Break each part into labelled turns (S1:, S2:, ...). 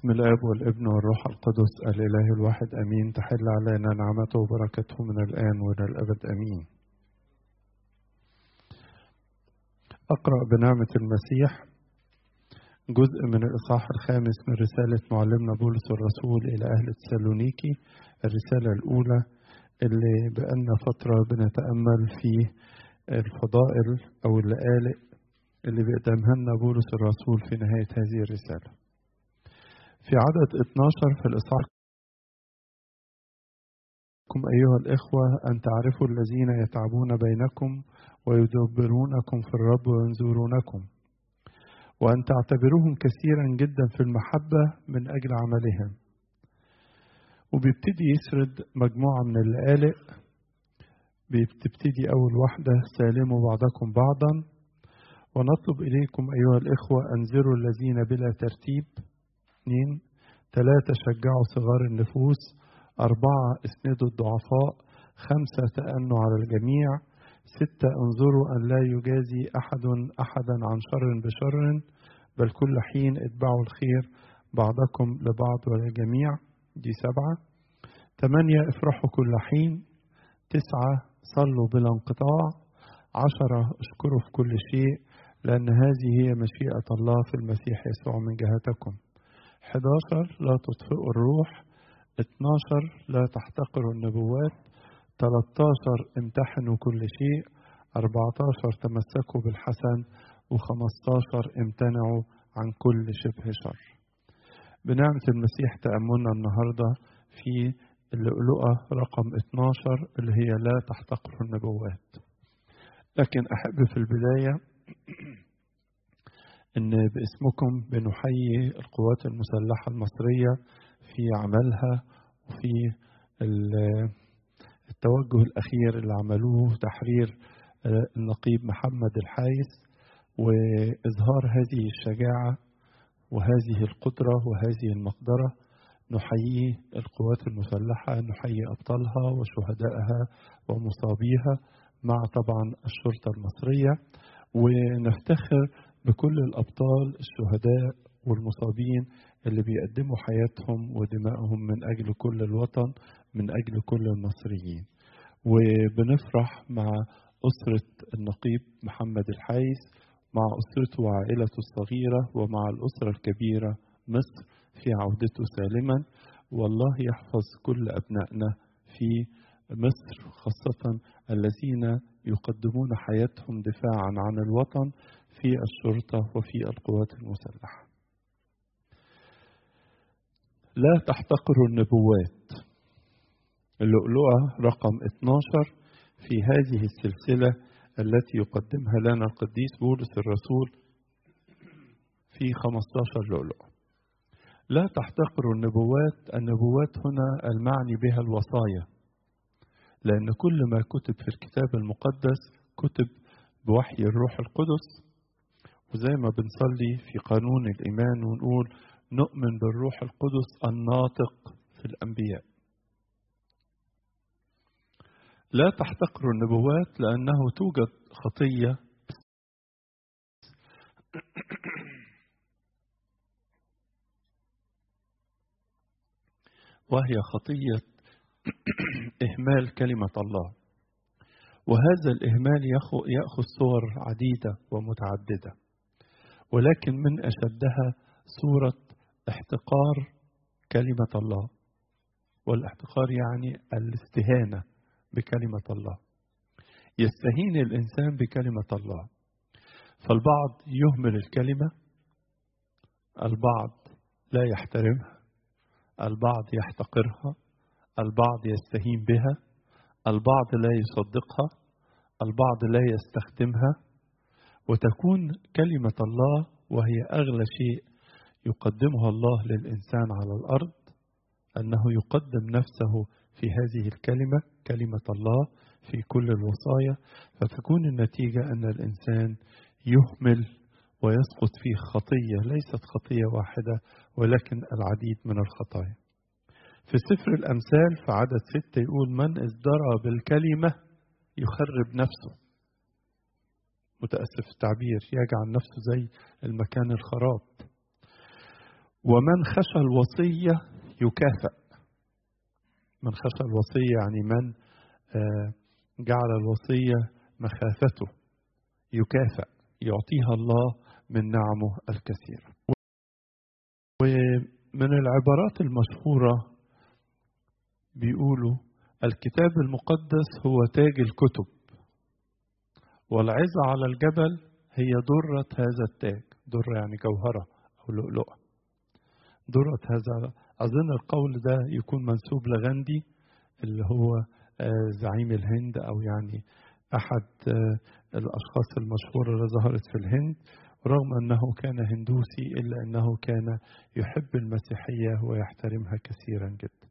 S1: باسم الاب والابن والروح القدس الاله الواحد امين تحل علينا نعمته وبركته من الان والى الابد امين اقرا بنعمه المسيح جزء من الاصحاح الخامس من رساله معلمنا بولس الرسول الى اهل تسالونيكي الرساله الاولى اللي بقالنا فتره بنتامل في الفضائل او اللقالق اللي بيقدمها لنا بولس الرسول في نهايه هذه الرساله في عدد 12 في الإصحاح أيها الإخوة أن تعرفوا الذين يتعبون بينكم ويدبرونكم في الرب وينظرونكم وأن تعتبروهم كثيرا جدا في المحبة من أجل عملهم وبيبتدي يسرد مجموعة من اللقالق بتبتدي أول واحدة سالموا بعضكم بعضا ونطلب إليكم أيها الإخوة أنذروا الذين بلا ترتيب اثنين ثلاثة شجعوا صغار النفوس أربعة اسندوا الضعفاء خمسة تأنوا على الجميع ستة انظروا أن لا يجازي أحد أحدا عن شر بشر بل كل حين اتبعوا الخير بعضكم لبعض وللجميع دي سبعة ثمانية افرحوا كل حين تسعة صلوا بلا انقطاع عشرة اشكروا في كل شيء لأن هذه هي مشيئة الله في المسيح يسوع من جهتكم 11 لا تطفئوا الروح 12 لا تحتقروا النبوات 13 امتحنوا كل شيء 14 تمسكوا بالحسن و15 امتنعوا عن كل شبه شر بنعمة المسيح تأملنا النهاردة في اللؤلؤة رقم 12 اللي هي لا تحتقروا النبوات لكن أحب في البداية ان باسمكم بنحيي القوات المسلحه المصريه في عملها وفي التوجه الاخير اللي عملوه تحرير النقيب محمد الحايس واظهار هذه الشجاعه وهذه القدره وهذه المقدره نحيي القوات المسلحه نحيي ابطالها وشهدائها ومصابيها مع طبعا الشرطه المصريه ونفتخر بكل الأبطال الشهداء والمصابين اللي بيقدموا حياتهم ودمائهم من أجل كل الوطن من أجل كل المصريين وبنفرح مع أسرة النقيب محمد الحايس مع أسرته وعائلته الصغيرة ومع الأسرة الكبيرة مصر في عودته سالما والله يحفظ كل أبنائنا في مصر خاصة الذين يقدمون حياتهم دفاعا عن الوطن في الشرطة وفي القوات المسلحة. لا تحتقروا النبوات. اللؤلؤة رقم 12 في هذه السلسلة التي يقدمها لنا القديس بولس الرسول في 15 لؤلؤة. لا تحتقروا النبوات، النبوات هنا المعني بها الوصايا. لأن كل ما كتب في الكتاب المقدس كتب بوحي الروح القدس وزي ما بنصلي في قانون الإيمان ونقول نؤمن بالروح القدس الناطق في الأنبياء لا تحتقروا النبوات لأنه توجد خطية وهي خطية إهمال كلمة الله وهذا الإهمال يأخذ صور عديدة ومتعددة ولكن من أشدها صورة احتقار كلمة الله والاحتقار يعني الاستهانة بكلمة الله يستهين الإنسان بكلمة الله فالبعض يهمل الكلمة البعض لا يحترمها البعض يحتقرها البعض يستهين بها البعض لا يصدقها البعض لا يستخدمها وتكون كلمة الله وهي أغلى شيء يقدمها الله للإنسان على الأرض أنه يقدم نفسه في هذه الكلمة كلمة الله في كل الوصايا فتكون النتيجة أن الإنسان يهمل ويسقط فيه خطية ليست خطية واحدة ولكن العديد من الخطايا في سفر الأمثال في عدد ستة يقول من ازدرى بالكلمة يخرب نفسه متأسف التعبير يجعل نفسه زي المكان الخراب ومن خشى الوصية يكافئ من خشى الوصية يعني من جعل الوصية مخافته يكافئ يعطيها الله من نعمه الكثيرة ومن العبارات المشهورة بيقولوا الكتاب المقدس هو تاج الكتب والعظة على الجبل هي درة هذا التاج درة يعني جوهرة أو لؤلؤة درة هذا أظن القول ده يكون منسوب لغاندي اللي هو زعيم الهند أو يعني أحد الأشخاص المشهورة اللي ظهرت في الهند رغم أنه كان هندوسي إلا أنه كان يحب المسيحية ويحترمها كثيرا جدا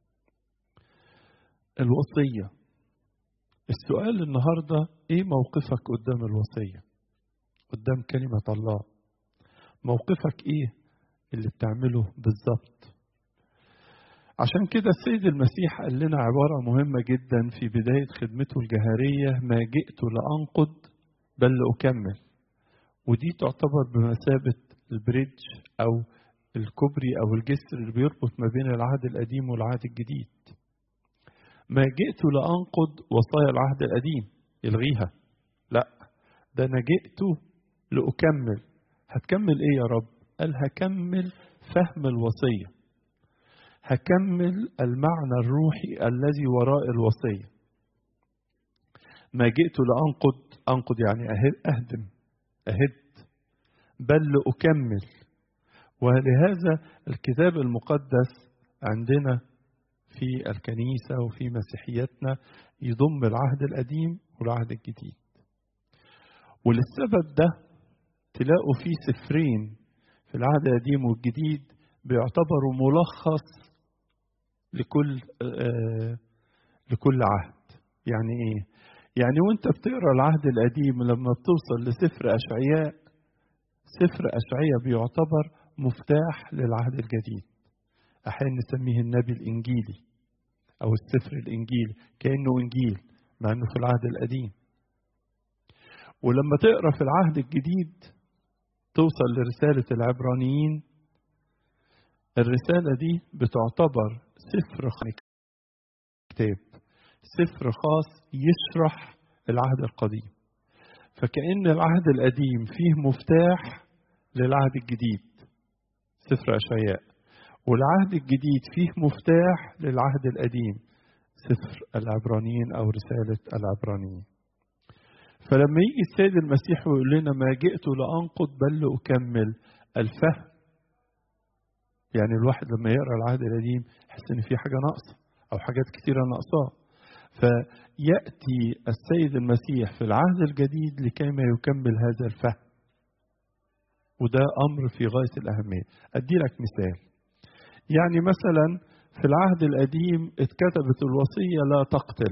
S1: الوصية السؤال النهاردة إيه موقفك قدام الوصية قدام كلمة الله موقفك إيه اللي بتعمله بالظبط عشان كده السيد المسيح قال لنا عبارة مهمة جدا في بداية خدمته الجهارية ما جئت لأنقض بل لأكمل ودي تعتبر بمثابة البريدج أو الكوبري أو الجسر اللي بيربط ما بين العهد القديم والعهد الجديد ما جئت لأنقض وصايا العهد القديم يلغيها لا ده أنا جئت لأكمل هتكمل إيه يا رب قال هكمل فهم الوصية هكمل المعنى الروحي الذي وراء الوصية ما جئت لأنقض أنقض يعني أهدم أهد بل لأكمل ولهذا الكتاب المقدس عندنا في الكنيسة وفي مسيحيتنا يضم العهد القديم والعهد الجديد وللسبب ده تلاقوا في سفرين في العهد القديم والجديد بيعتبروا ملخص لكل آه لكل عهد يعني ايه يعني وانت بتقرا العهد القديم لما بتوصل لسفر اشعياء سفر اشعياء بيعتبر مفتاح للعهد الجديد احيانا نسميه النبي الانجيلي او السفر الانجيلي كانه انجيل مع انه في العهد القديم ولما تقرا في العهد الجديد توصل لرساله العبرانيين الرساله دي بتعتبر سفر كتاب سفر خاص يشرح العهد القديم فكأن العهد القديم فيه مفتاح للعهد الجديد سفر أشعياء والعهد الجديد فيه مفتاح للعهد القديم سفر العبرانيين أو رسالة العبرانيين فلما يجي السيد المسيح ويقول لنا ما جئت لأنقض بل لأكمل الفهم يعني الواحد لما يقرا العهد القديم يحس ان في حاجه ناقصه او حاجات كثيره ناقصاه فياتي السيد المسيح في العهد الجديد لكيما يكمل هذا الفهم وده امر في غايه الاهميه ادي لك مثال يعني مثلا في العهد القديم اتكتبت الوصيه لا تقتل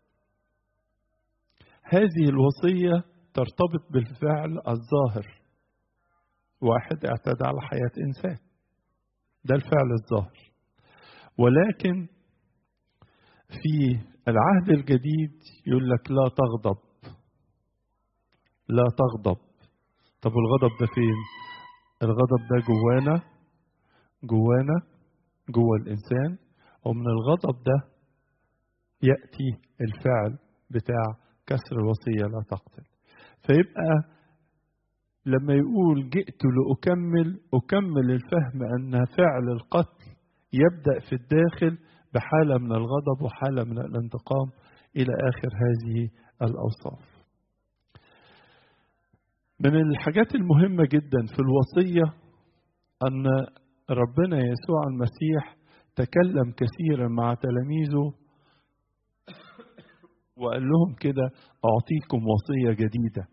S1: هذه الوصيه ترتبط بالفعل الظاهر واحد اعتدى على حياه انسان ده الفعل الظاهر ولكن في العهد الجديد يقول لك لا تغضب لا تغضب طب الغضب ده فين الغضب ده جوانا جوانا جوا الانسان ومن الغضب ده ياتي الفعل بتاع كسر الوصيه لا تقتل فيبقى لما يقول جئت لأكمل أكمل الفهم أن فعل القتل يبدأ في الداخل بحالة من الغضب وحالة من الانتقام إلى آخر هذه الأوصاف من الحاجات المهمة جدا في الوصية أن ربنا يسوع المسيح تكلم كثيرا مع تلاميذه وقال لهم كده أعطيكم وصية جديدة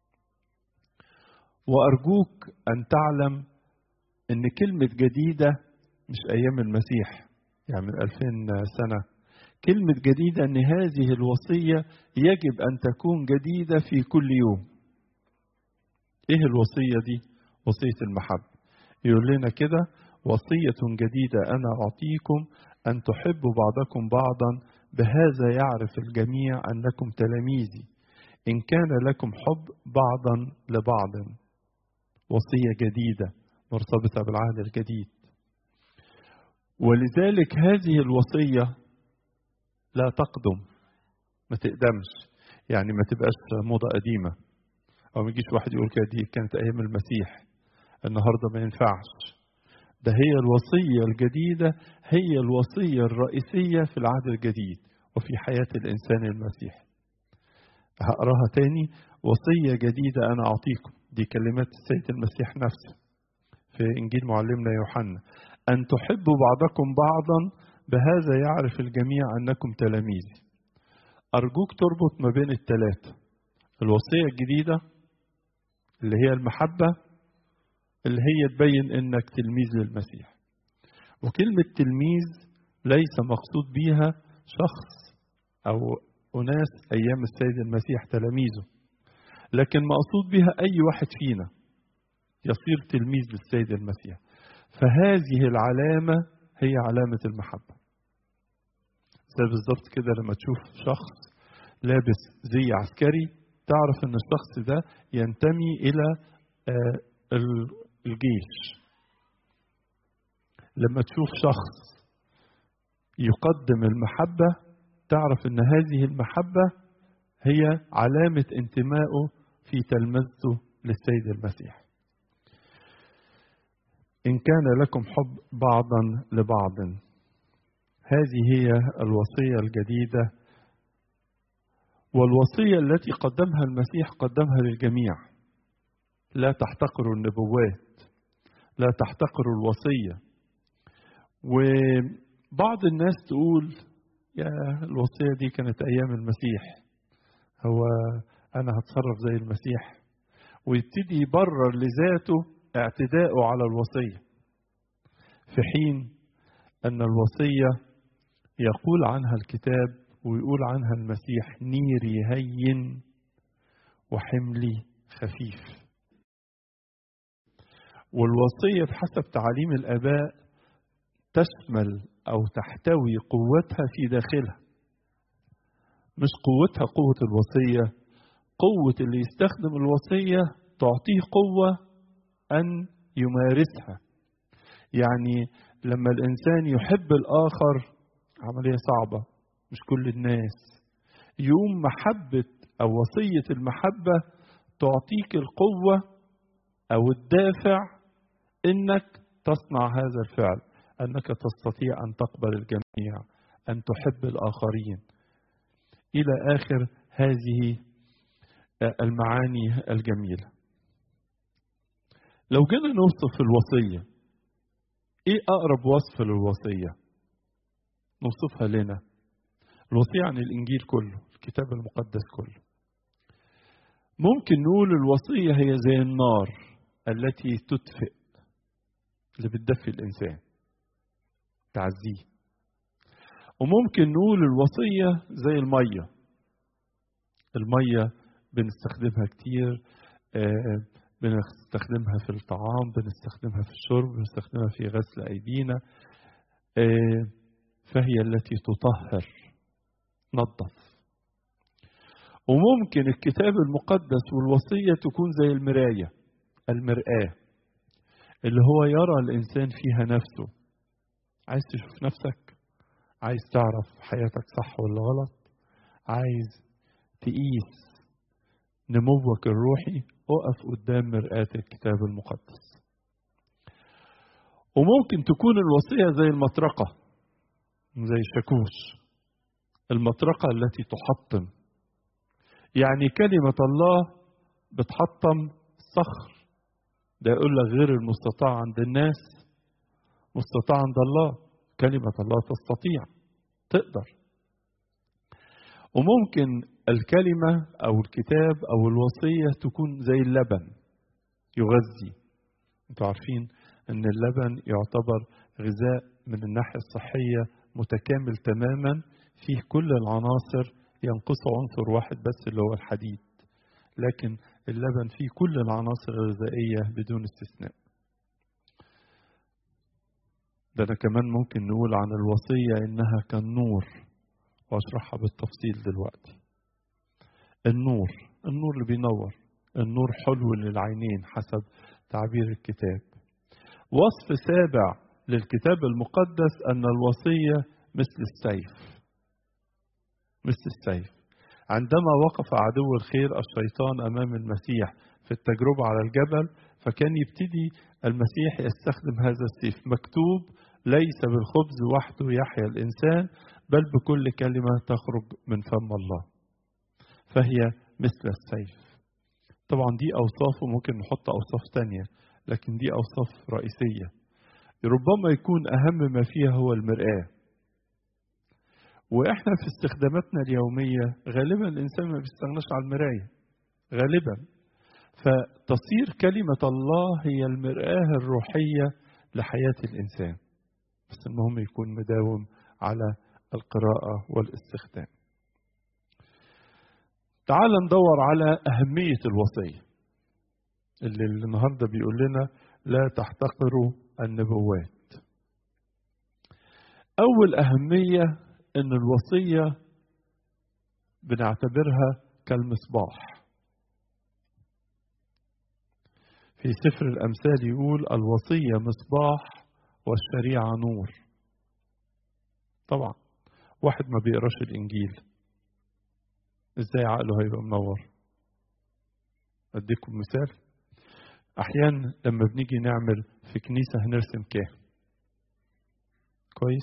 S1: وأرجوك أن تعلم أن كلمة جديدة مش أيام المسيح يعني من ألفين سنة كلمة جديدة أن هذه الوصية يجب أن تكون جديدة في كل يوم إيه الوصية دي؟ وصية المحبة يقول لنا كده وصية جديدة أنا أعطيكم أن تحبوا بعضكم بعضا بهذا يعرف الجميع أنكم تلاميذي إن كان لكم حب بعضا لبعض وصية جديدة مرتبطة بالعهد الجديد ولذلك هذه الوصية لا تقدم ما تقدمش يعني ما تبقاش موضة قديمة أو ما يجيش واحد يقول كده دي كانت أيام المسيح النهاردة ما ينفعش ده هي الوصية الجديدة هي الوصية الرئيسية في العهد الجديد وفي حياة الإنسان المسيحي هقراها تاني وصية جديدة أنا أعطيكم دي كلمات السيد المسيح نفسه في إنجيل معلمنا يوحنا أن تحبوا بعضكم بعضا بهذا يعرف الجميع أنكم تلاميذي أرجوك تربط ما بين الثلاثة الوصية الجديدة اللي هي المحبة اللي هي تبين إنك تلميذ للمسيح وكلمة تلميذ ليس مقصود بيها شخص أو أناس أيام السيد المسيح تلاميذه لكن مقصود بها أي واحد فينا يصير تلميذ للسيد المسيح فهذه العلامة هي علامة المحبة زي بالظبط كده لما تشوف شخص لابس زي عسكري تعرف ان الشخص ده ينتمي الى الجيش لما تشوف شخص يقدم المحبة تعرف ان هذه المحبة هي علامة انتمائه في تلمذته للسيد المسيح إن كان لكم حب بعضا لبعض هذه هي الوصية الجديدة والوصية التي قدمها المسيح قدمها للجميع لا تحتقروا النبوات لا تحتقروا الوصية وبعض الناس تقول يا الوصية دي كانت أيام المسيح هو أنا هتصرف زي المسيح ويبتدي يبرر لذاته اعتداءه على الوصية في حين أن الوصية يقول عنها الكتاب ويقول عنها المسيح نيري هين وحملي خفيف والوصية بحسب تعاليم الآباء تشمل أو تحتوي قوتها في داخلها مش قوتها قوة الوصية قوة اللي يستخدم الوصية تعطيه قوة أن يمارسها يعني لما الإنسان يحب الآخر عملية صعبة مش كل الناس يوم محبة أو وصية المحبة تعطيك القوة أو الدافع إنك تصنع هذا الفعل أنك تستطيع أن تقبل الجميع أن تحب الآخرين إلى آخر هذه المعاني الجميلة لو جينا نوصف الوصية إيه أقرب وصف للوصية نوصفها لنا الوصية عن الإنجيل كله الكتاب المقدس كله ممكن نقول الوصية هي زي النار التي تدفئ اللي بتدفي الإنسان تعزيه وممكن نقول الوصية زي المية المية بنستخدمها كتير آه بنستخدمها في الطعام بنستخدمها في الشرب بنستخدمها في غسل أيدينا آه فهي التي تطهر نظف وممكن الكتاب المقدس والوصية تكون زي المراية المرآة اللي هو يرى الإنسان فيها نفسه عايز تشوف نفسك عايز تعرف حياتك صح ولا غلط عايز تقيس نموك الروحي اقف قدام مرآة الكتاب المقدس وممكن تكون الوصية زي المطرقة زي الشاكوش المطرقة التي تحطم يعني كلمة الله بتحطم الصخر ده يقول لك غير المستطاع عند الناس مستطاع عند الله كلمة الله تستطيع تقدر وممكن الكلمة أو الكتاب أو الوصية تكون زي اللبن يغذي انتوا عارفين أن اللبن يعتبر غذاء من الناحية الصحية متكامل تماما فيه كل العناصر ينقصه عنصر واحد بس اللي هو الحديد لكن اللبن فيه كل العناصر الغذائية بدون استثناء ده أنا كمان ممكن نقول عن الوصية إنها كالنور وأشرحها بالتفصيل دلوقتي النور النور اللي بينور النور حلو للعينين حسب تعبير الكتاب وصف سابع للكتاب المقدس أن الوصية مثل السيف مثل السيف عندما وقف عدو الخير الشيطان أمام المسيح في التجربة على الجبل فكان يبتدي المسيح يستخدم هذا السيف مكتوب ليس بالخبز وحده يحيا الإنسان بل بكل كلمة تخرج من فم الله فهي مثل السيف طبعا دي أوصاف وممكن نحط أوصاف تانية لكن دي أوصاف رئيسية ربما يكون أهم ما فيها هو المرآة وإحنا في استخداماتنا اليومية غالبا الإنسان ما بيستغناش عن المراية غالبا فتصير كلمة الله هي المرآة الروحية لحياة الإنسان بس المهم يكون مداوم على القراءة والاستخدام تعال ندور على أهمية الوصية اللي النهاردة بيقول لنا لا تحتقروا النبوات أول أهمية أن الوصية بنعتبرها كالمصباح في سفر الأمثال يقول الوصية مصباح والشريعة نور طبعا واحد ما بيقراش الإنجيل ازاي عقله هيبقى منور اديكم مثال احيانا لما بنيجي نعمل في كنيسه هنرسم كاهن كويس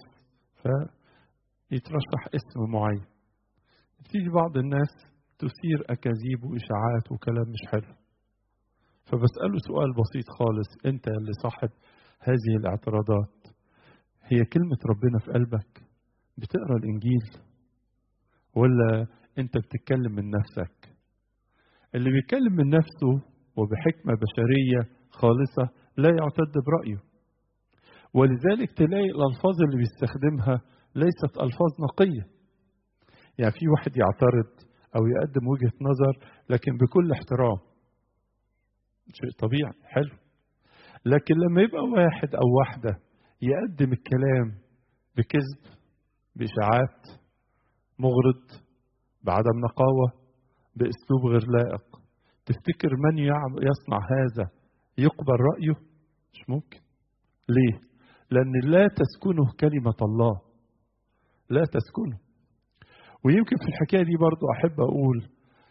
S1: فيترشح اسم معين تيجي بعض الناس تثير اكاذيب واشاعات وكلام مش حلو فبساله سؤال بسيط خالص انت اللي صاحب هذه الاعتراضات هي كلمه ربنا في قلبك بتقرا الانجيل ولا انت بتتكلم من نفسك اللي بيتكلم من نفسه وبحكمة بشرية خالصة لا يعتد برأيه ولذلك تلاقي الألفاظ اللي بيستخدمها ليست ألفاظ نقية يعني في واحد يعترض أو يقدم وجهة نظر لكن بكل احترام شيء طبيعي حلو لكن لما يبقى واحد أو واحدة يقدم الكلام بكذب بإشاعات مغرض بعدم نقاوة بأسلوب غير لائق تفتكر من يصنع هذا يقبل رأيه مش ممكن ليه لأن لا تسكنه كلمة الله لا تسكنه ويمكن في الحكاية دي برضو أحب أقول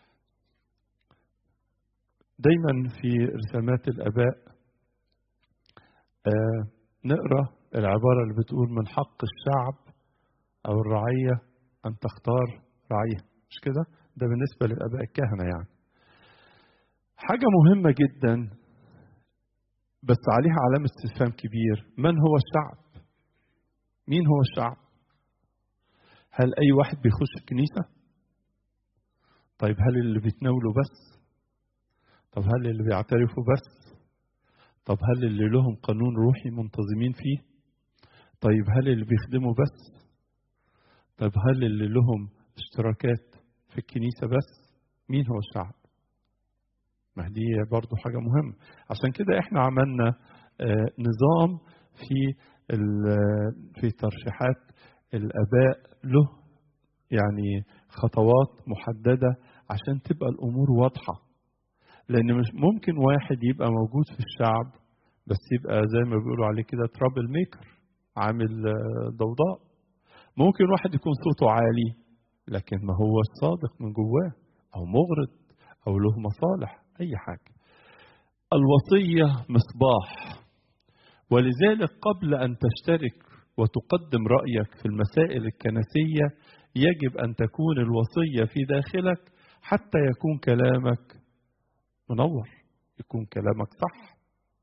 S1: دايما في رسامات الآباء آه نقرأ العبارة اللي بتقول من حق الشعب أو الرعية أن تختار رعية مش كده ده بالنسبة للآباء الكهنة يعني حاجة مهمة جدا بس عليها علامة استفهام كبير من هو الشعب مين هو الشعب هل أي واحد بيخش الكنيسة طيب هل اللي بيتناولوا بس طب هل اللي بيعترفوا بس طب هل اللي لهم قانون روحي منتظمين فيه طيب هل اللي بيخدموا بس طيب هل اللي لهم اشتراكات في الكنيسة بس مين هو الشعب ما دي برضو حاجة مهمة عشان كده احنا عملنا نظام في في ترشيحات الآباء له يعني خطوات محددة عشان تبقى الأمور واضحة لأن مش ممكن واحد يبقى موجود في الشعب بس يبقى زي ما بيقولوا عليه كده ترابل ميكر عامل ضوضاء ممكن واحد يكون صوته عالي لكن ما هو صادق من جواه أو مغرض أو له مصالح أي حاجة الوصية مصباح ولذلك قبل أن تشترك وتقدم رأيك في المسائل الكنسية يجب أن تكون الوصية في داخلك حتى يكون كلامك منور يكون كلامك صح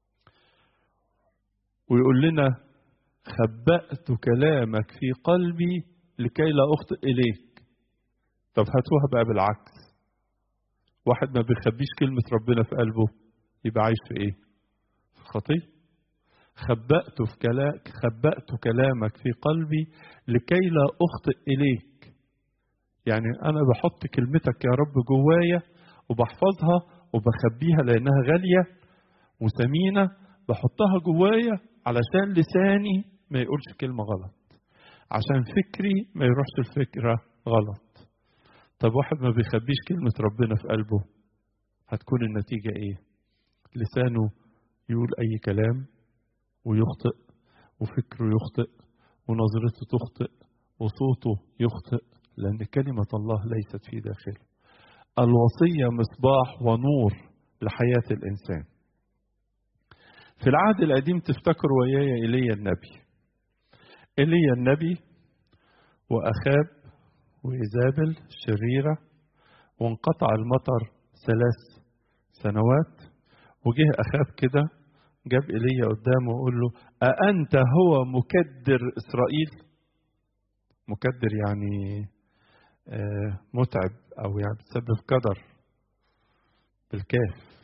S1: ويقول لنا خبأت كلامك في قلبي لكي لا أخطئ إليك طب هاتوها بقى بالعكس واحد ما بيخبيش كلمة ربنا في قلبه يبقى عايش في ايه؟ في خطية خبأت في كلامك خبأت كلامك في قلبي لكي لا أخطئ إليك يعني أنا بحط كلمتك يا رب جوايا وبحفظها وبخبيها لأنها غالية وثمينة بحطها جوايا علشان لساني ما يقولش كلمة غلط عشان فكري ما يروحش الفكرة غلط طب واحد ما بيخبيش كلمة ربنا في قلبه هتكون النتيجة ايه لسانه يقول اي كلام ويخطئ وفكره يخطئ ونظرته تخطئ وصوته يخطئ لأن كلمة الله ليست في داخله الوصية مصباح ونور لحياة الإنسان في العهد القديم تفتكروا وياي إيليا النبي إيليا النبي وأخاب وإيزابل شريرة وانقطع المطر ثلاث سنوات وجه أخاب كده جاب إيليا قدامه وقول له أأنت هو مكدر إسرائيل مكدر يعني آه متعب أو يعني بتسبب كدر بالكاف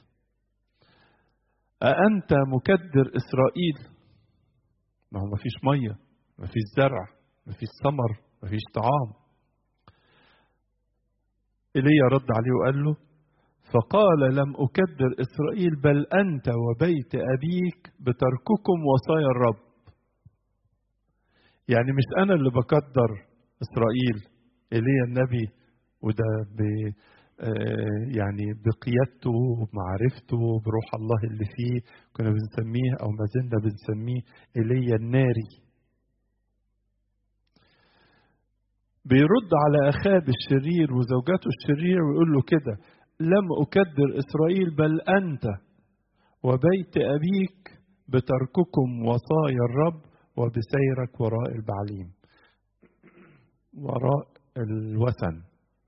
S1: أأنت مكدر إسرائيل ما هو مفيش مية مفيش زرع مفيش ثمر مفيش طعام إيليا رد عليه وقال له فقال لم أكدر إسرائيل بل أنت وبيت أبيك بترككم وصايا الرب يعني مش أنا اللي بقدر إسرائيل إيليا النبي وده ب يعني بقيادته وبمعرفته بروح الله اللي فيه كنا بنسميه أو ما زلنا بنسميه إيليا الناري بيرد على أخاب الشرير وزوجاته الشرير ويقول له كده لم أكدر إسرائيل بل أنت وبيت أبيك بترككم وصايا الرب وبسيرك وراء البعليم وراء الوثن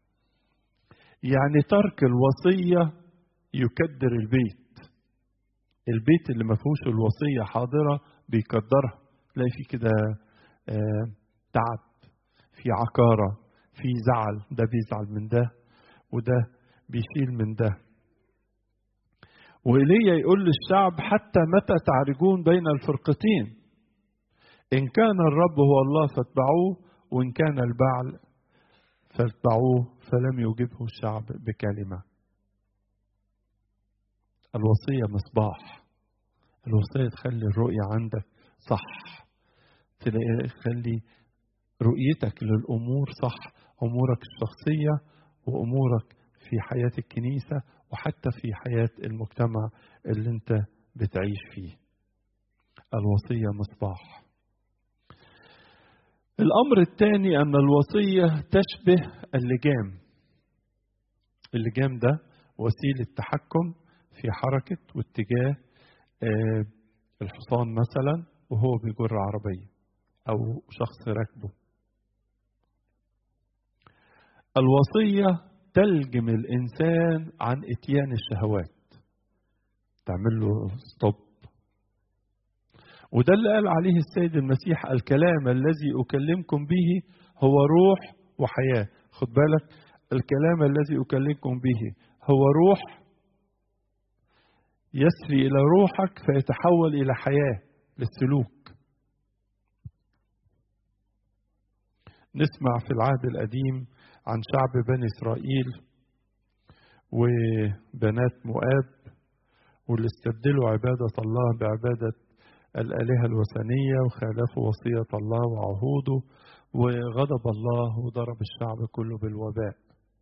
S1: يعني ترك الوصية يكدر البيت البيت اللي ما فيهوش الوصية حاضرة بيكدرها تلاقي فيه كده آه تعب في عكارة في زعل ده بيزعل من ده وده بيشيل من ده وإيليا يقول للشعب حتى متى تعرجون بين الفرقتين إن كان الرب هو الله فاتبعوه وإن كان البعل فاتبعوه فلم يجبه الشعب بكلمة الوصية مصباح الوصية تخلي الرؤية عندك صح تلاقي تخلي رؤيتك للأمور صح أمورك الشخصية وأمورك في حياة الكنيسة وحتى في حياة المجتمع اللي انت بتعيش فيه الوصية مصباح الأمر الثاني أن الوصية تشبه اللجام اللجام ده وسيلة تحكم في حركة واتجاه الحصان مثلا وهو بيجر عربية أو شخص راكبه الوصية تلجم الإنسان عن إتيان الشهوات تعمل له ستوب وده اللي قال عليه السيد المسيح الكلام الذي أكلمكم به هو روح وحياة خد بالك الكلام الذي أكلمكم به هو روح يسري إلى روحك فيتحول إلى حياة للسلوك نسمع في العهد القديم عن شعب بني إسرائيل وبنات مؤاب واللي استبدلوا عبادة الله بعبادة الآلهة الوثنية وخالفوا وصية الله وعهوده وغضب الله وضرب الشعب كله بالوباء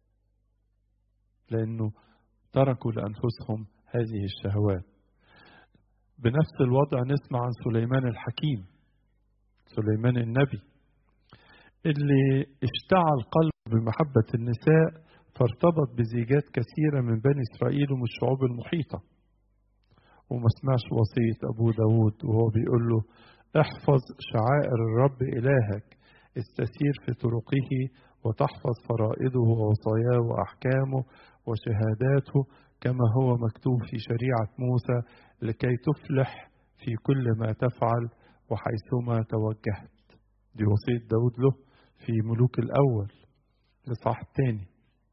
S1: لأنه تركوا لأنفسهم هذه الشهوات بنفس الوضع نسمع عن سليمان الحكيم سليمان النبي اللي اشتعل قلبه بمحبة النساء فارتبط بزيجات كثيرة من بني إسرائيل ومن الشعوب المحيطة وما سمعش وصية أبو داود وهو بيقول له احفظ شعائر الرب إلهك استسير في طرقه وتحفظ فرائضه ووصاياه وأحكامه وشهاداته كما هو مكتوب في شريعة موسى لكي تفلح في كل ما تفعل وحيثما توجهت دي وصية داود له في ملوك الأول الإصحاح الثاني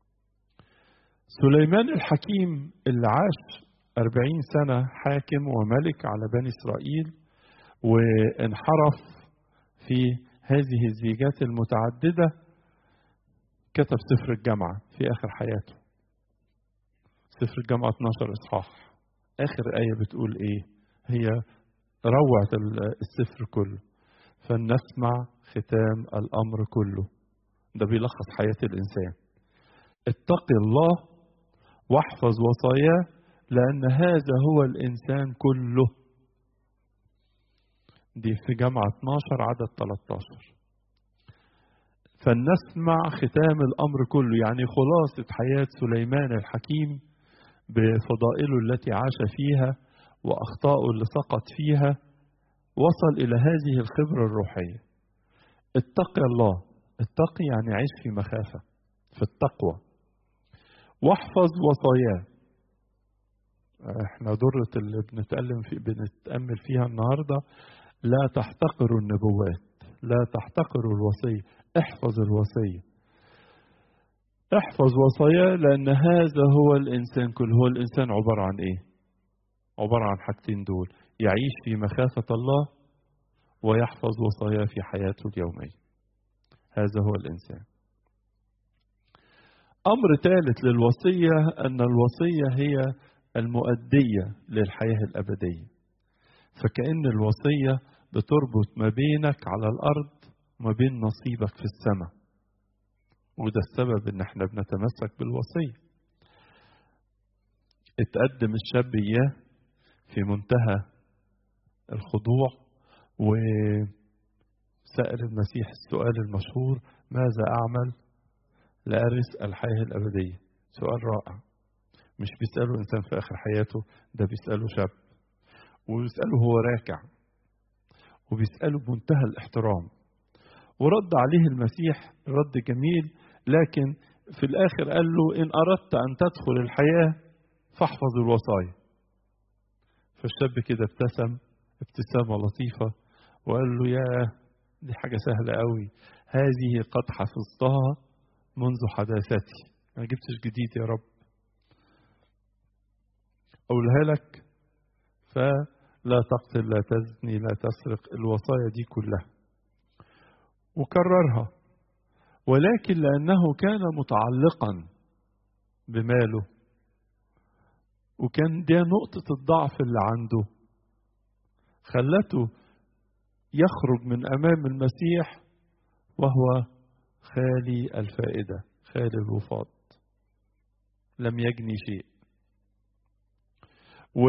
S1: سليمان الحكيم اللي عاش أربعين سنة حاكم وملك على بني إسرائيل وانحرف في هذه الزيجات المتعددة كتب سفر الجامعة في آخر حياته سفر الجامعة 12 إصحاح آخر آية بتقول إيه هي روعة السفر كله فلنسمع ختام الأمر كله ده بيلخص حياة الإنسان اتق الله واحفظ وصاياه لأن هذا هو الإنسان كله دي في جامعة 12 عدد 13 فلنسمع ختام الأمر كله يعني خلاصة حياة سليمان الحكيم بفضائله التي عاش فيها وأخطائه اللي سقط فيها وصل إلى هذه الخبرة الروحية اتقي الله اتقي يعني عيش في مخافة في التقوى واحفظ وصاياه احنا درة اللي بنتألم في بنتأمل فيها النهاردة لا تحتقروا النبوات لا تحتقروا الوصية احفظ الوصية احفظ وصاياه لأن هذا هو الإنسان كله هو الإنسان عبارة عن إيه عبارة عن حاجتين دول يعيش في مخافة الله ويحفظ وصاياه في حياته اليومية هذا هو الإنسان أمر ثالث للوصية أن الوصية هي المؤدية للحياة الأبدية فكأن الوصية بتربط ما بينك على الأرض وما بين نصيبك في السماء وده السبب ان احنا بنتمسك بالوصية اتقدم الشاب اياه في منتهى الخضوع وسأل المسيح السؤال المشهور ماذا أعمل لأرث الحياة الأبدية سؤال رائع مش بيسأله إنسان في آخر حياته ده بيسأله شاب وبيسأله هو راكع وبيسأله بمنتهى الاحترام ورد عليه المسيح رد جميل لكن في الآخر قال له إن أردت أن تدخل الحياة فاحفظ الوصايا فالشاب كده ابتسم ابتسامة لطيفة وقال له يا دي حاجة سهلة قوي هذه قد حفظتها منذ حداثتي ما جبتش جديد يا رب أقولها لك فلا تقتل لا تزني لا تسرق الوصايا دي كلها وكررها ولكن لأنه كان متعلقا بماله وكان دي نقطة الضعف اللي عنده خلته يخرج من أمام المسيح وهو خالي الفائدة خالي الوفاض لم يجني شيء و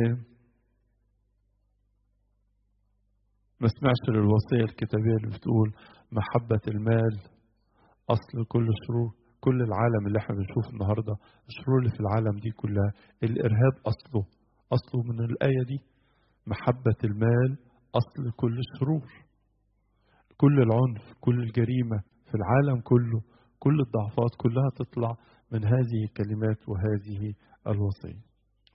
S1: ما سمعش للوصية الكتابية اللي بتقول محبة المال أصل كل الشرور كل العالم اللي احنا بنشوفه النهاردة الشرور اللي في العالم دي كلها الإرهاب أصله أصله من الآية دي محبة المال أصل كل الشرور كل العنف كل الجريمة في العالم كله كل الضعفات كلها تطلع من هذه الكلمات وهذه الوصية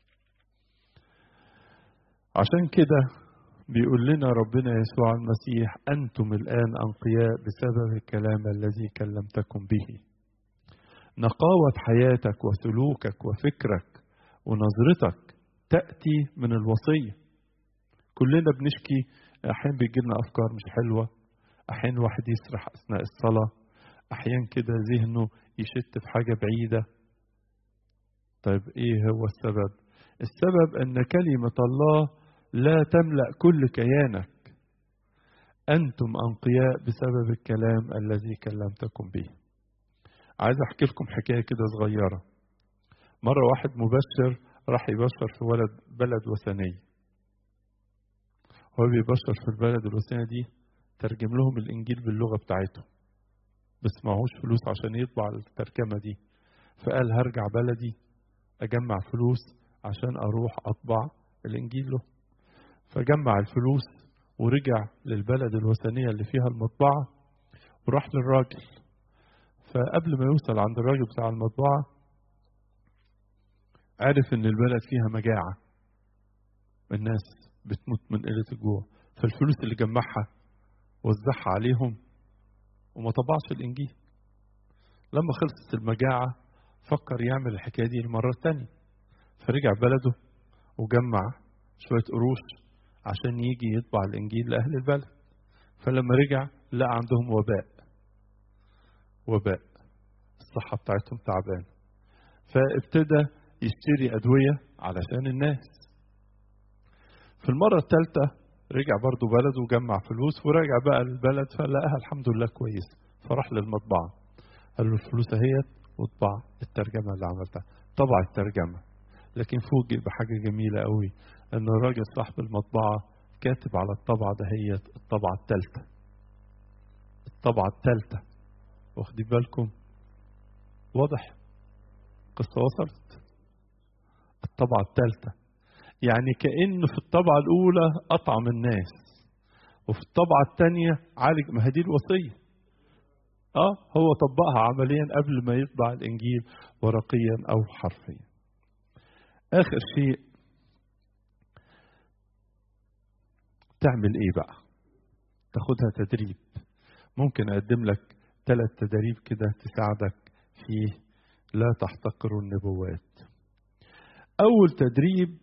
S1: عشان كده بيقول لنا ربنا يسوع المسيح أنتم الآن أنقياء بسبب الكلام الذي كلمتكم به نقاوة حياتك وسلوكك وفكرك ونظرتك تأتي من الوصية كلنا بنشكي أحيانا بيجي لنا أفكار مش حلوة أحيانا الواحد يسرح أثناء الصلاة أحيانا كده ذهنه يشت في حاجة بعيدة طيب إيه هو السبب السبب أن كلمة الله لا تملأ كل كيانك أنتم أنقياء بسبب الكلام الذي كلمتكم به عايز أحكي لكم حكاية كده صغيرة مرة واحد مبشر راح يبشر في ولد بلد وثنية هو بيبشر في البلد الوثنية دي ترجم لهم الإنجيل باللغة بتاعتهم بس معهوش فلوس عشان يطبع الترجمة دي فقال هرجع بلدي أجمع فلوس عشان أروح أطبع الإنجيل له فجمع الفلوس ورجع للبلد الوثنية اللي فيها المطبعة وراح للراجل فقبل ما يوصل عند الراجل بتاع المطبعة عرف ان البلد فيها مجاعة الناس بتموت من قلة الجوع فالفلوس اللي جمعها وزعها عليهم وما طبعش الإنجيل لما خلصت المجاعة فكر يعمل الحكاية دي المرة التانية فرجع بلده وجمع شوية قروش عشان يجي يطبع الإنجيل لأهل البلد فلما رجع لقى عندهم وباء وباء الصحة بتاعتهم تعبانة فابتدى يشتري أدوية علشان الناس في المرة الثالثة رجع برضه بلده وجمع فلوس ورجع بقى البلد فلقاها الحمد لله كويس فراح للمطبعة قال له الفلوس اهيت واطبع الترجمة اللي عملتها طبع الترجمة لكن فوجئ بحاجة جميلة قوي ان الراجل صاحب المطبعة كاتب على الطبعة ده هي الطبعة الثالثة الطبعة الثالثة واخدين بالكم واضح قصة وصلت الطبعة الثالثة يعني كأنه في الطبعة الأولى أطعم الناس وفي الطبعة الثانية عالج ما هي دي الوصية اه هو طبقها عمليا قبل ما يطبع الإنجيل ورقيا أو حرفيا آخر شيء تعمل إيه بقى تاخدها تدريب ممكن أقدم لك ثلاث تدريب كده تساعدك في لا تحتقروا النبوات أول تدريب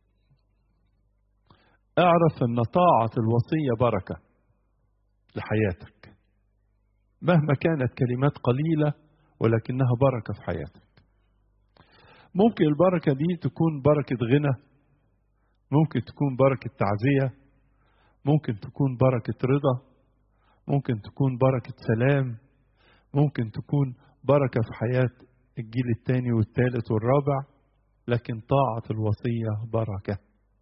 S1: اعرف أن طاعة الوصية بركة لحياتك مهما كانت كلمات قليلة ولكنها بركة في حياتك ممكن البركة دي تكون بركة غنى ممكن تكون بركة تعزية ممكن تكون بركة رضا ممكن تكون بركة سلام ممكن تكون بركة في حياة الجيل الثاني والثالث والرابع لكن طاعة الوصية بركة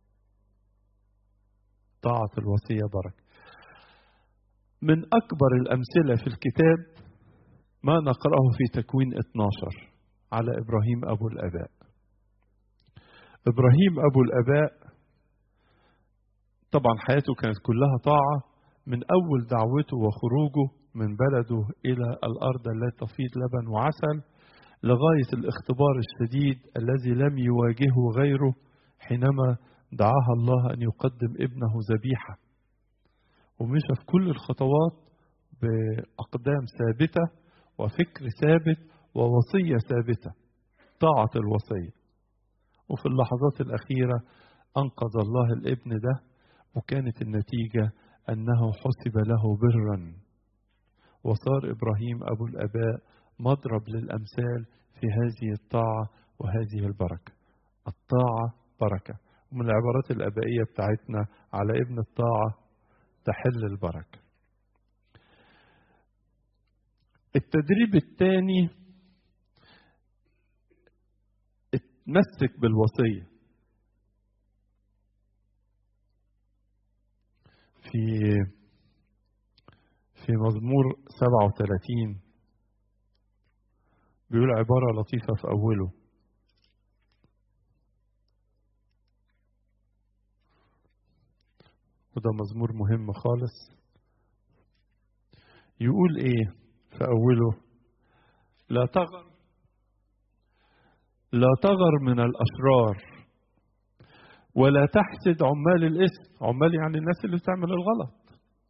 S1: طاعة الوصية بركة من أكبر الأمثلة في الكتاب ما نقرأه في تكوين 12 على إبراهيم أبو الآباء إبراهيم أبو الآباء طبعا حياته كانت كلها طاعة من أول دعوته وخروجه من بلده إلى الأرض التي تفيض لبن وعسل لغاية الاختبار الشديد الذي لم يواجهه غيره حينما دعاها الله أن يقدم ابنه ذبيحة ومشى في كل الخطوات بأقدام ثابتة وفكر ثابت ووصية ثابتة طاعة الوصية وفي اللحظات الأخيرة أنقذ الله الابن ده وكانت النتيجة أنه حسب له برا وصار إبراهيم أبو الآباء مضرب للأمثال في هذه الطاعة وهذه البركة الطاعة بركة ومن العبارات الآبائية بتاعتنا على ابن الطاعة تحل البركة التدريب الثاني اتمسك بالوصية في في مزمور 37 بيقول عبارة لطيفة في أوله وده مزمور مهم خالص يقول ايه في أوله لا تغر لا تغر من الأشرار ولا تحسد عمال الاسم عمال يعني الناس اللي بتعمل الغلط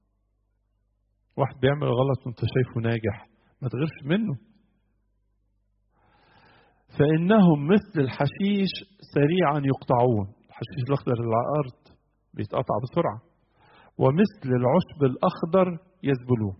S1: واحد بيعمل غلط وانت شايفه ناجح ما تغيرش منه فإنهم مثل الحشيش سريعا يقطعون الحشيش الأخضر اللي على الأرض بيتقطع بسرعة ومثل العشب الأخضر يذبلون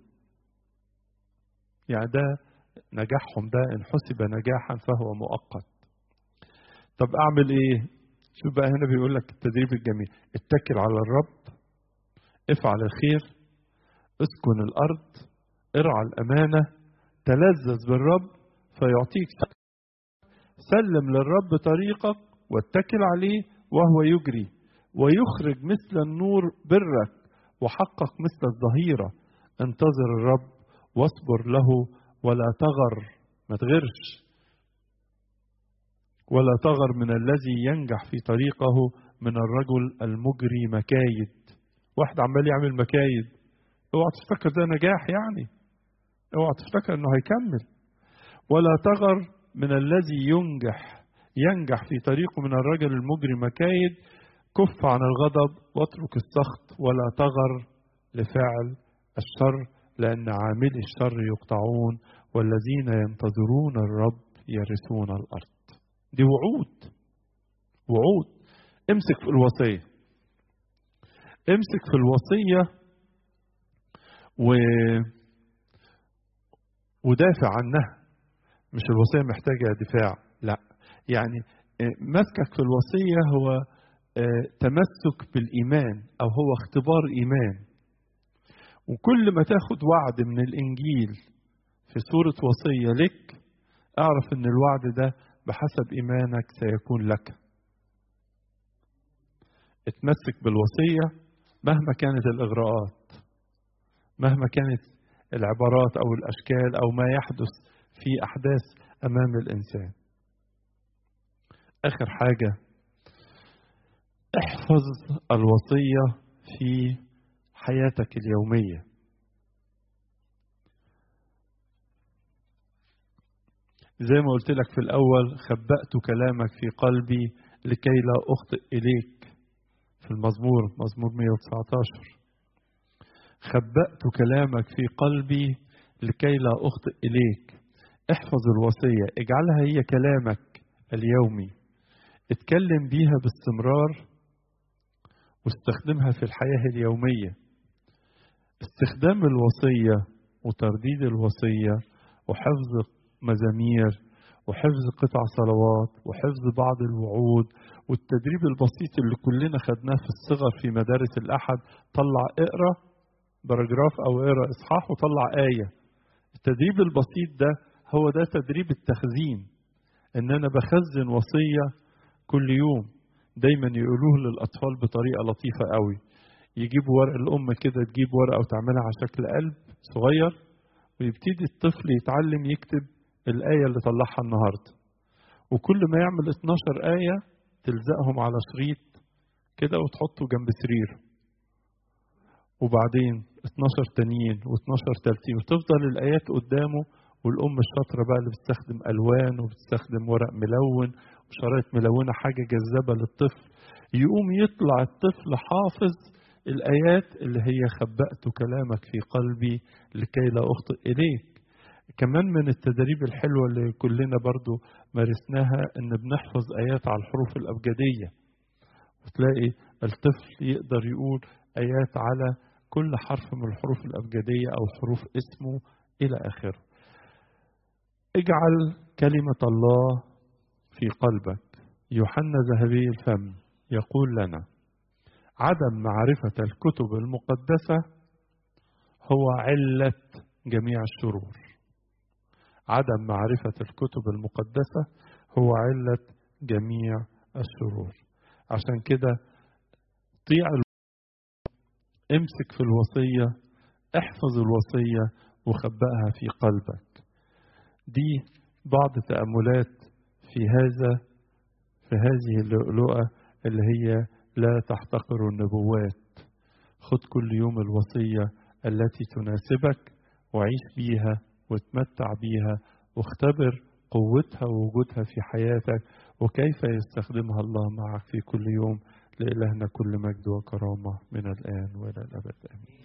S1: يعني ده نجاحهم ده إن حسب نجاحا فهو مؤقت طب أعمل إيه شوف بقى هنا بيقول لك التدريب الجميل اتكل على الرب افعل الخير اسكن الأرض ارعى الأمانة تلذذ بالرب فيعطيك سلم للرب طريقك واتكل عليه وهو يجري ويخرج مثل النور برك وحقق مثل الظهيرة انتظر الرب واصبر له ولا تغر ما تغرش ولا تغر من الذي ينجح في طريقه من الرجل المجري مكايد واحد عمال يعمل مكايد اوعى تفتكر ده نجاح يعني اوعى تفتكر انه هيكمل ولا تغر من الذي ينجح ينجح في طريقه من الرجل المجري مكايد كف عن الغضب واترك السخط ولا تغر لفعل الشر لأن عاملي الشر يقطعون والذين ينتظرون الرب يرثون الأرض دي وعود وعود امسك في الوصية امسك في الوصية و ودافع عنها مش الوصية محتاجة دفاع لا يعني مسكك في الوصية هو تمسك بالإيمان أو هو اختبار إيمان وكل ما تاخد وعد من الإنجيل في صورة وصية لك اعرف ان الوعد ده بحسب إيمانك سيكون لك اتمسك بالوصية مهما كانت الإغراءات مهما كانت العبارات أو الأشكال أو ما يحدث في أحداث أمام الإنسان آخر حاجة احفظ الوصية في حياتك اليومية زي ما قلت لك في الأول خبأت كلامك في قلبي لكي لا أخطئ إليك في المزمور مزمور 119 خبأت كلامك في قلبي لكي لا أخطئ إليك احفظ الوصية اجعلها هي كلامك اليومي اتكلم بيها باستمرار واستخدمها في الحياة اليومية استخدام الوصية وترديد الوصية وحفظ مزامير وحفظ قطع صلوات وحفظ بعض الوعود والتدريب البسيط اللي كلنا خدناه في الصغر في مدارس الأحد طلع اقرأ باراجراف أو اقرأ إصحاح وطلع آية التدريب البسيط ده هو ده تدريب التخزين إن أنا بخزن وصية كل يوم دايما يقولوه للأطفال بطريقة لطيفة قوي يجيبوا ورق الأم كده تجيب ورقة وتعملها على شكل قلب صغير ويبتدي الطفل يتعلم يكتب الآية اللي طلعها النهاردة وكل ما يعمل 12 آية تلزقهم على شريط كده وتحطه جنب سريره وبعدين 12 تانيين و12 تالتين وتفضل الآيات قدامه والأم الشاطرة بقى اللي بتستخدم ألوان وبتستخدم ورق ملون وشرايط ملونة حاجة جذابة للطفل يقوم يطلع الطفل حافظ الآيات اللي هي خبأت كلامك في قلبي لكي لا أخطئ إليك كمان من التدريب الحلوة اللي كلنا برضو مارسناها إن بنحفظ آيات على الحروف الأبجدية وتلاقي الطفل يقدر يقول آيات على كل حرف من الحروف الأبجدية أو حروف اسمه إلى آخره اجعل كلمة الله في قلبك يوحنا ذهبي الفم يقول لنا عدم معرفة الكتب المقدسة هو علة جميع الشرور عدم معرفة الكتب المقدسة هو علة جميع الشرور عشان كده طيع امسك في الوصية احفظ الوصية وخبئها في قلبك دي بعض تأملات في هذا في هذه اللؤلؤة اللي هي لا تحتقر النبوات خد كل يوم الوصية التي تناسبك وعيش بيها وتمتع بيها واختبر قوتها ووجودها في حياتك وكيف يستخدمها الله معك في كل يوم لإلهنا كل مجد وكرامة من الآن وإلى الأبد آمين